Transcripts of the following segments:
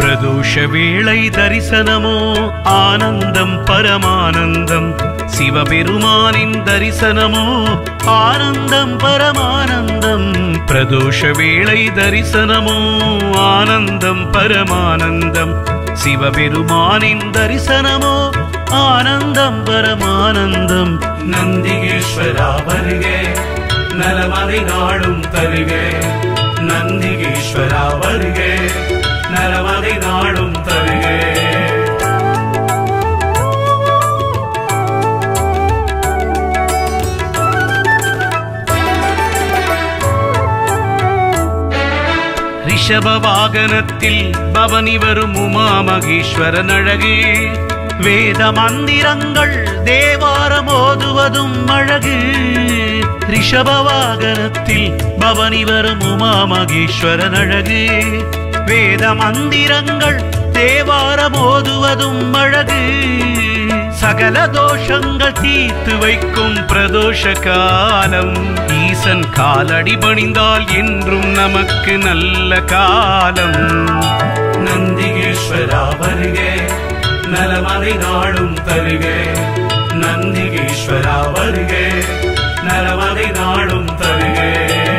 பிரதோஷ வேளை தரிசனமோ ஆனந்தம் பரமானந்தம் சிவபெருமானின் தரிசனமோ ஆனந்தம் பரமானந்தம் பிரதோஷ வேளை தரிசனமோ ஆனந்தம் பரமானந்தம் சிவபெருமானின் தரிசனமோ ஆனந்தம் பரமானந்தம் நந்திகேஸ்வரா வருகே நலமதை நாடும் தருகே நந்திகேஸ்வரா வருகே நலமதை நாடும் தருகே ரிஷப வாகனத்தில் பவனி வரும் உமா மகேஸ்வரன் அழகு வேத மந்திரங்கள் தேவாரம் ஓதுவதும் அழகு ரிஷப வாகனத்தில் பவனி வரும் உமா மகேஸ்வரன் அழகு வேத மந்திரங்கள் தேவாரம் ஓதுவதும் அழகு சகல தோஷங்கள் தீர்த்து வைக்கும் பிரதோஷ காலம் ஈசன் காலடி பணிந்தால் என்றும் நமக்கு நல்ல காலம் நந்திகேஸ்வரா வருகே நலமதை நாடும் தருகே நந்திகேஸ்வரா வருகே நலமதை நாடும் தருகே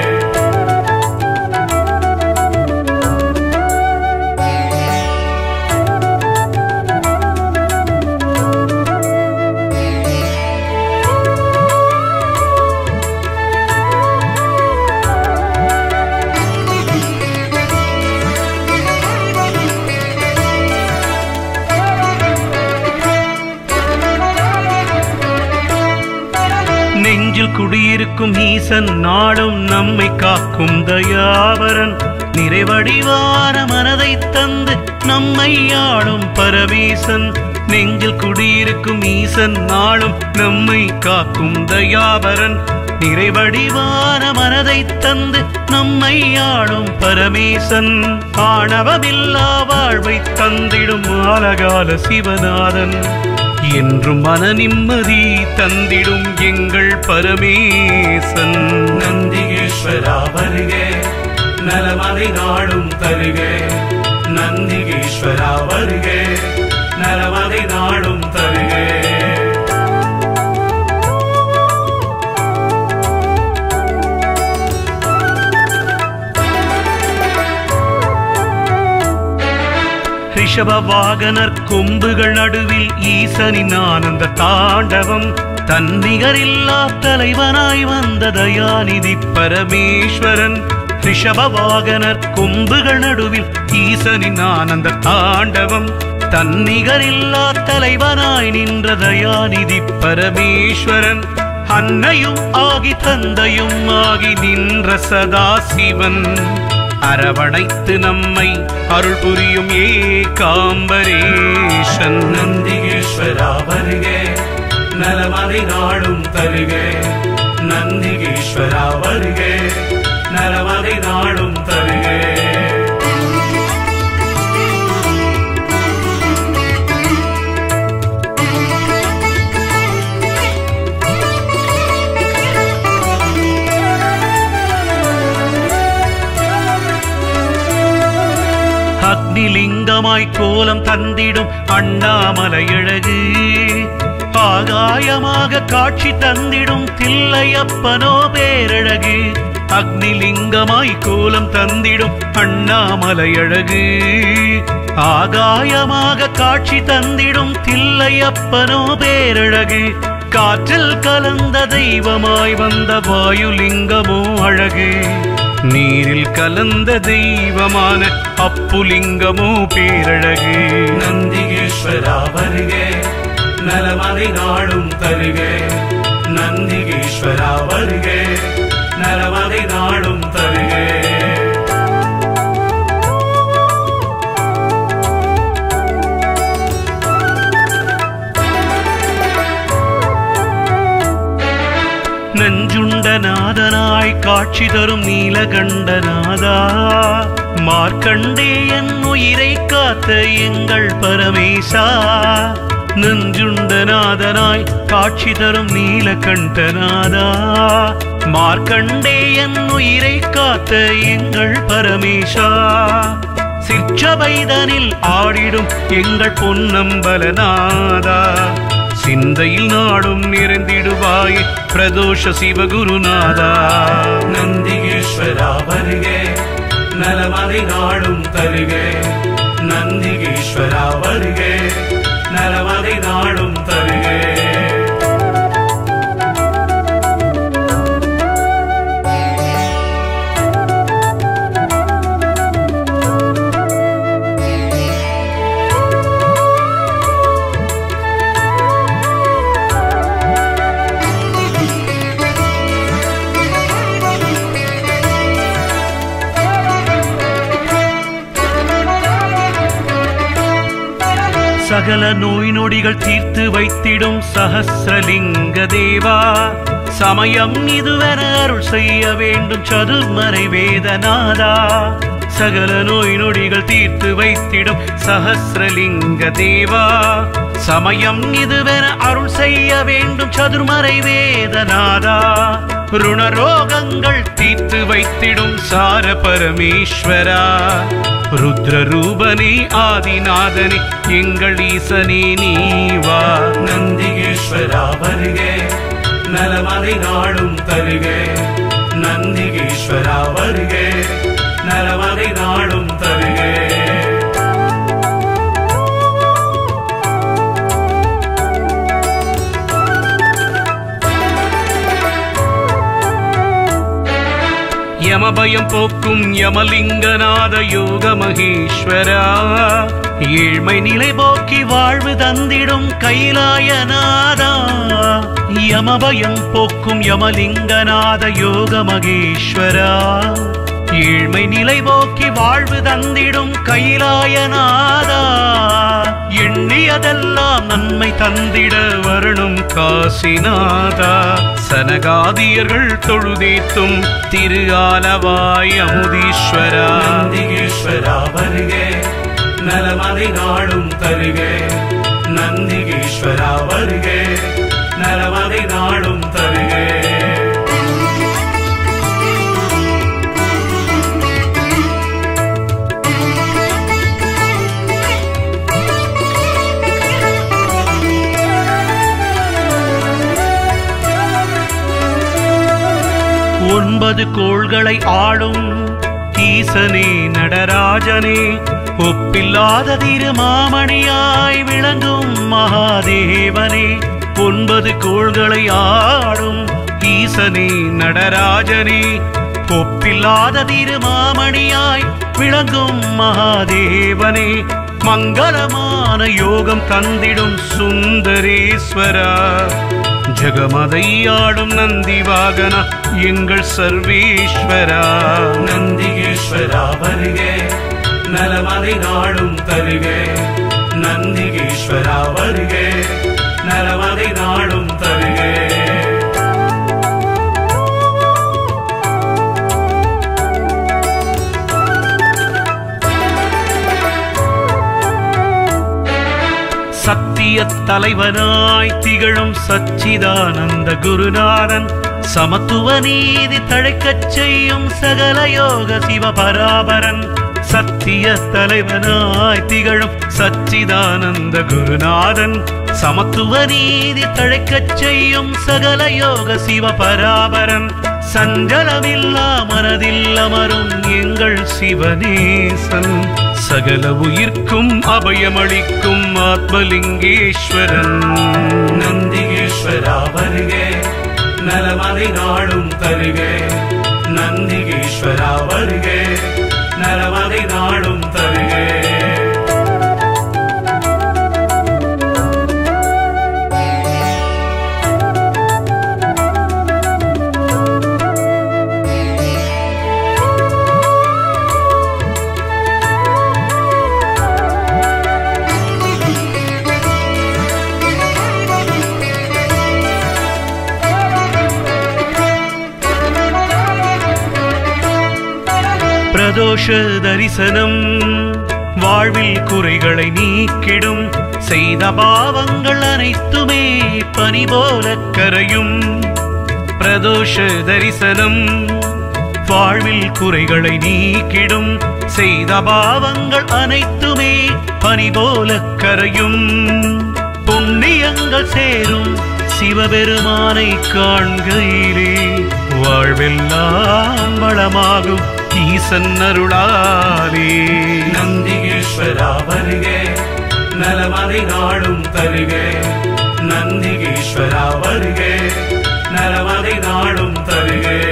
நெஞ்சில் குடியிருக்கும் ஈசன் நாடும் நம்மை காக்கும் தயாவரன் நிறைவடிவான மனதை தந்து நம்மை ஆளும் பரமேசன் நெஞ்சில் குடியிருக்கும் ஈசன் நாளும் நம்மை காக்கும் தயாவரன் நிறைவடிவான மனதை தந்து நம்மை ஆளும் பரமேசன் ஆணவமில்லா வாழ்வை தந்திடும் ஆலகால சிவநாதன் என்றும் மன நிம்மதி தந்திடும் எங்கள் பரமேசன் நந்திகேஸ்வரா வருகே நலமதை நாடும் தருகே நந்திகேஸ்வரா வருகே நலமதை நாடும் தருகே ரிஷப வாகனர் கொம்புகள் நடுவில் ஈசனின் ஆனந்த தாண்டவம் தன்னிகரில்லா தலைவனாய் வந்த தயாநிதி பரமேஸ்வரன் ரிஷப வாகனர் கொம்புகள் நடுவில் ஈசனின் ஆனந்த தாண்டவம் தன்னிகரில்லா தலைவனாய் நின்ற தயாநிதி பரமேஸ்வரன் அன்னையும் ஆகி தந்தையும் ஆகி நின்ற சதாசிவன் அரவணைத்து நம்மை அருள் புரியும் ஏகாம்பரேஷன் நந்திகேஸ்வரா வருகே நலமதை நாடும் தருகே நந்திகேஸ்வரா வருகே நலமதை நாடும் தருகே அக்னிலிங்கமாய் கோலம் தந்திடும் அண்ணாமலை அழகு ஆகாயமாக காட்சி தந்திடும் தில்லையப்பனோ பேரழகு அக்னிலிங்கமாய் கோலம் தந்திடும் அண்ணாமலை அழகு ஆகாயமாக காட்சி தந்திடும் தில்லையப்பனோ பேரழகு காற்றில் கலந்த தெய்வமாய் வந்த வாயுலிங்கமோ அழகு நீரில் கலந்த தெய்வமான அப்புலிங்கமோ பேரழகு நந்திகேஸ்வரா வருகே நலமதை நாடும் தருகே நந்திகேஸ்வரா வருகே நலமதை நாடும் தருகே நெஞ்சுண்ட நாதனாய் காட்சி தரும் நீலகண்டநாதா மார்க்கண்டேயன் உயிரை காத்த எங்கள் பரமேசா நெஞ்சுண்ட நாதனாய் காட்சி தரும் நீலகண்டநாதா மார்க்கண்டேயன் உயிரை காத்த எங்கள் பரமேசா சிற்சபைதனில் ஆடிடும் எங்கள் பொன்னம்பலநாதா சிந்தையில் நாடும் நிறைந்திடுவாய் பிரதோஷ சிவகுருநாதா நந்திகேஸ்வரா வருகே நலமதை நாடும் தருகே நந்திகேஸ்வரா வருகே நலமதை நாடும் தருகே சகல நோய் நொடிகள் தீர்த்து வைத்திடும் சஹஸ்ரலிங்க தேவா சமயம் இதுவென அருள் செய்ய வேண்டும் சதுர்மறை வேதநாதா சகல நோய் நொடிகள் தீர்த்து வைத்திடும் சஹஸ்ரலிங்க தேவா சமயம் இதுவென அருள் செய்ய வேண்டும் சதுர்மறை வேதநாதா ருணரோகங்கள் தீர்த்து வைத்திடும் சார பரமேஸ்வரா ருத்ரரூபனே ஆதிநாதனே எங்கள் ஈசனே நீவா நந்திகேஸ்வரா வருகே நலமதை நாடும் தருகே நந்திகேஸ்வரா வருகே நலமதை நாடும் தருகே யமபயம் போக்கும் யமலிங்கநாத யோக மகேஸ்வரா ஏழ்மை நிலை போக்கி வாழ்வு தந்திடும் கைலாயநாதா யமபயம் போக்கும் யமலிங்கநாத யோக மகேஸ்வரா ஏழ்மை நிலை போக்கி வாழ்வு தந்திடும் கைலாயநாதா எண்ணியதெல்லாம் நன்மை தந்திட வரணும் காசிநாதா சனகாதியர்கள் தொழுதேத்தும் திரு ஆலவாய் அமுதீஸ்வரா நந்திகேஸ்வரா வருகே நலமதை நாடும் தருகே நந்திகேஸ்வரா வருகே நலமதை நாடும் தருகே ஒன்பது கோள்களை ஆளும் ஈசனே நடராஜனே ஒப்பில்லாத திருமாமணியாய் விளங்கும் மகாதேவனே ஒன்பது கோள்களை ஆடும் ஈசனே நடராஜனே ஒப்பில்லாத திருமாமணியாய் விளங்கும் மகாதேவனே மங்களமான யோகம் தந்திடும் சுந்தரேஸ்வரா ஜெகமதையாடும் நந்தி வாகனா எங்கள் சர்வேஸ்வரா நந்திகேஸ்வரா வருகே நலமதை நாடும் தருகே நந்திகேஸ்வரா வருகே நலமதை நாடும் தருகே சத்திய தலைவனாய் திகழும் சச்சிதானந்த குருநாதன் சமத்துவ நீதி தழைக்கச் செய்யும் சகல யோக சிவபராபரன் சத்திய தலைவனாய் திகழும் சச்சிதானந்த குருநாதன் சமத்துவ நீதி தழைக்கச் செய்யும் சகல யோக சிவபராபரன் சஞ்சலமில்லா மனதில் அமரும் எங்கள் சிவநேசன் சகல உயிர்க்கும் அபயமளிக்கும் ஆத்மலிங்கேஸ்வரன் நந்திகேஸ்வரா வருகே நலமதை நாடும் தருகே நந்திகேஸ்வரா வருகே நலமதை நாடும் தருகே பிரதோஷ தரிசனம் வாழ்வில் குறைகளை நீக்கிடும் செய்த பாவங்கள் அனைத்துமே பனி போல கரையும் பிரதோஷ தரிசனம் வாழ்வில் குறைகளை நீக்கிடும் செய்த பாவங்கள் அனைத்துமே பனி போல கரையும் புண்ணியங்கள் சேரும் சிவபெருமானை காண்கையிலே வாழ்வெல்லாம் வளமாகும் ஈசன் அருளாலே நந்திகேஸ்வரா வருகே நலமறை நாடும் தருகே நந்திகேஸ்வரா வருகே நலமறை நாடும் தருகே